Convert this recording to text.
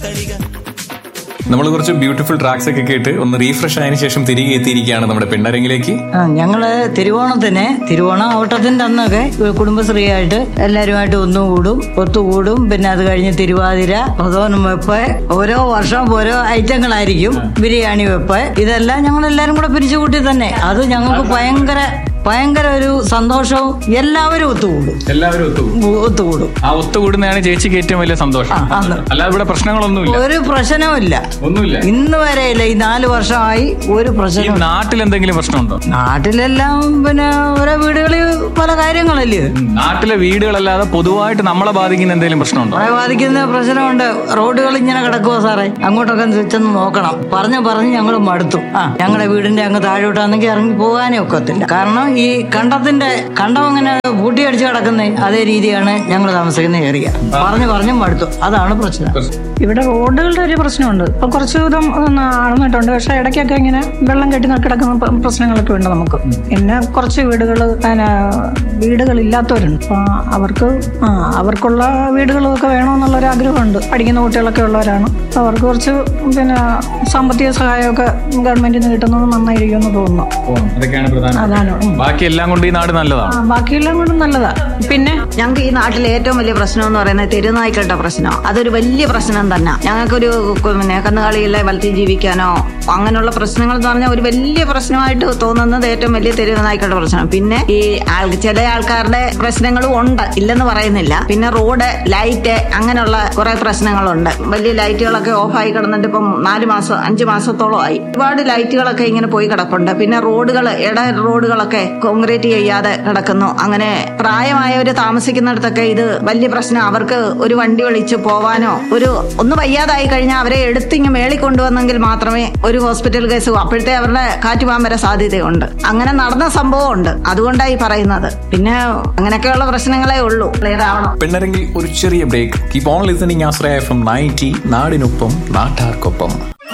നമ്മൾ കുറച്ച് beautiful tracks ഒക്കെ കേട്ട് ഒന്ന് റീഫ്രഷ് ആയതിനു ശേഷം തിരികെ എത്തിയിരിക്കുകയാണ് നമ്മുടെ പെണ്ണരങ്ങിലേക്ക് ആ, ഞങ്ങള് തിരുവോണത്തിന് തിരുവോണം ഔട്ടത്തിന്റെ അന്നൊക്കെ കുടുംബശ്രീയായിട്ട് എല്ലാരുമായിട്ട് ഒന്നുകൂടും ഒത്തുകൂടും പിന്നെ അത് കഴിഞ്ഞ് തിരുവാതിര പ്രധാനം വെപ്പ് ഓരോ വർഷം ഓരോ ഐറ്റങ്ങളായിരിക്കും ബിരിയാണി വെപ്പ് ഇതെല്ലാം ഞങ്ങൾ എല്ലാരും കൂടെ പിരിച്ചു കൂട്ടി തന്നെ അത് ഞങ്ങൾക്ക് ഭയങ്കര ഭയങ്കര ഒരു സന്തോഷവും എല്ലാവരും ഒത്തുകൂടും എല്ലാവരും ഒത്തുകൂടും ഉ- ഒത്തുകൂടും ആ ഒത്തുകൂടുന്നതാണ് ചേച്ചിക്ക് ഏറ്റവും വലിയ സന്തോഷം ആ, ആണ്. അല്ലാതെ ഇവിടെ പ്രശ്നങ്ങളൊന്നുമില്ല ഒരു പ്രശ്നവുമില്ല ഒന്നുമില്ല ഇന്ന് വരെയില്ല ഈ നാല് വർഷമായി ഒരു ഈ പ്രശ്നവും നാട്ടിൽ എന്തെങ്കിലും പ്രശ്നമുണ്ടോ നാട്ടിലെല്ലാം പിന്നെ ഓരോ വീടുകളിൽ പല കാര്യങ്ങളല്ലേ നാട്ടിലെ വീടുകളല്ലാതെ പൊതുവായിട്ട് നമ്മളെ ബാധിക്കുന്ന എന്തെങ്കിലും പ്രശ്നമുണ്ടോ കുറെ ബാധിക്കുന്ന പ്രശ്നമുണ്ട് റോഡുകൾ ഇങ്ങനെ കിടക്കുവോ സാറേ അങ്ങോട്ടൊക്കെ ചെന്ന് നോക്കണം പറഞ്ഞു പറഞ്ഞ് ഞങ്ങൾ മടുത്തു ആ ഞങ്ങളുടെ വീടിന്റെ അങ്ങ് താഴോട്ടാണെങ്കിൽ ഇറങ്ങി പോകാനേ ഒക്കത്തില്ല കാരണം ഈ കണ്ടത്തിന്റെ കണ്ടം അങ്ങനെ പൂട്ടിയടിച്ച് കിടക്കുന്ന അതേ രീതിയാണ് ഞങ്ങൾ താമസിക്കുന്ന ഏരിയ പറഞ്ഞു പറഞ്ഞു മടുത്തു അതാണ് പ്രശ്നം ഇവിടെ റോഡുകളുടെ ഒരു പ്രശ്നമുണ്ട് ഇപ്പൊ കുറച്ച് വിധം ഒന്ന് അളന്നിട്ടുണ്ട് പക്ഷെ ഇടയ്ക്കൊക്കെ ഇങ്ങനെ വെള്ളം കെട്ടി കിടക്കുന്ന പ്ര- പ്രശ്നങ്ങളൊക്കെ ഉണ്ട് നമുക്ക് പിന്നെ കുറച്ച് വീടുകൾ വീടുകളില്ലാത്തവരുണ്ട് അപ്പൊ അവർക്ക് ആ അവർക്കുള്ള വീടുകളൊക്കെ വേണമെന്നുള്ള ഒരു ആഗ്രഹമുണ്ട് പഠിക്കുന്ന കുട്ടികളൊക്കെ ഉള്ളവരാണ് അപ്പൊ അവർക്ക് കുറച്ച് പിന്നെ സാമ്പത്തിക സഹായമൊക്കെ ഗവൺമെന്റിൽ നിന്ന് കിട്ടുന്നത് നന്നായിരിക്കുമെന്ന് തോന്നുന്നു അതൊക്കെയാണ് പ്രധാനം അതാണ് ഉം. ബാക്കി എല്ലാം കൊണ്ട് ഈ നാട് നല്ലതാണ് ആ, ബാക്കിയെല്ലാം കൊണ്ടും നല്ലതാ പിന്നെ ഞങ്ങൾക്ക് ഈ നാട്ടിലെ ഏറ്റവും വലിയ പ്രശ്നം എന്ന് പറയുന്നത് തെരുനായ്ക്കളുടെ പ്രശ്നം അതൊരു വലിയ പ്രശ്നം തന്നെ ഞങ്ങൾക്കൊരു കു- പിന്നെ കന്നുകാലികളെ വളർത്തി ജീവിക്കാനോ അങ്ങനെയുള്ള പ്രശ്നങ്ങൾ എന്ന് പറഞ്ഞാൽ ഒരു വലിയ പ്രശ്നമായിട്ട് തോന്നുന്നത് ഏറ്റവും വലിയ തെരുനായ്ക്കളുടെ പ്രശ്നം പിന്നെ ഈ ആൾ ചില ആൾക്കാരുടെ പ്രശ്നങ്ങളും ഉണ്ട് ഇല്ലെന്ന് പറയുന്നില്ല പിന്നെ റോഡ് ലൈറ്റ് അങ്ങനെയുള്ള കുറെ പ്രശ്നങ്ങളുണ്ട് വലിയ ലൈറ്റുകളൊക്കെ ഓഫായി കിടന്നിട്ട് ഇപ്പം നാല് മാസം അഞ്ച് മാസത്തോളമായി ഒരുപാട് ലൈറ്റുകളൊക്കെ ഇങ്ങനെ പോയി കിടപ്പുണ്ട് പിന്നെ റോഡുകൾ ഇട റോഡുകളൊക്കെ കോൺക്രീറ്റ് ചെയ്യാതെ കിടക്കുന്നു അങ്ങനെ പ്രായമായവര് താമസിക്കുന്നിടത്തൊക്കെ ഇത് വലിയ പ്രശ്നം അവർക്ക് ഒരു വണ്ടി വിളിച്ച് പോവാനോ ഒരു ഒന്ന് വയ്യാതായി കഴിഞ്ഞാൽ അവരെ എടുത്തിങ്ങ് മേളിൽ കൊണ്ടുവന്നെങ്കിൽ മാത്രമേ ഒരു ഹോസ്പിറ്റൽ കേസ് അപ്പോഴത്തെ അവരുടെ കാറ്റ് പോകാൻ വരെ സാധ്യതയുണ്ട് അങ്ങനെ നടന്ന സംഭവമുണ്ട് അതുകൊണ്ടായി പറയുന്നത് പിന്നെ അങ്ങനെയൊക്കെയുള്ള പ്രശ്നങ്ങളേ ഉള്ളൂ ക്ലിയർ ആവണം പെണ്ണരങ്ങിൽ ഒരു ചെറിയ break keep on listening Ashraya F M ninety നാടിനൊപ്പം നാട്ടാർക്കൊപ്പം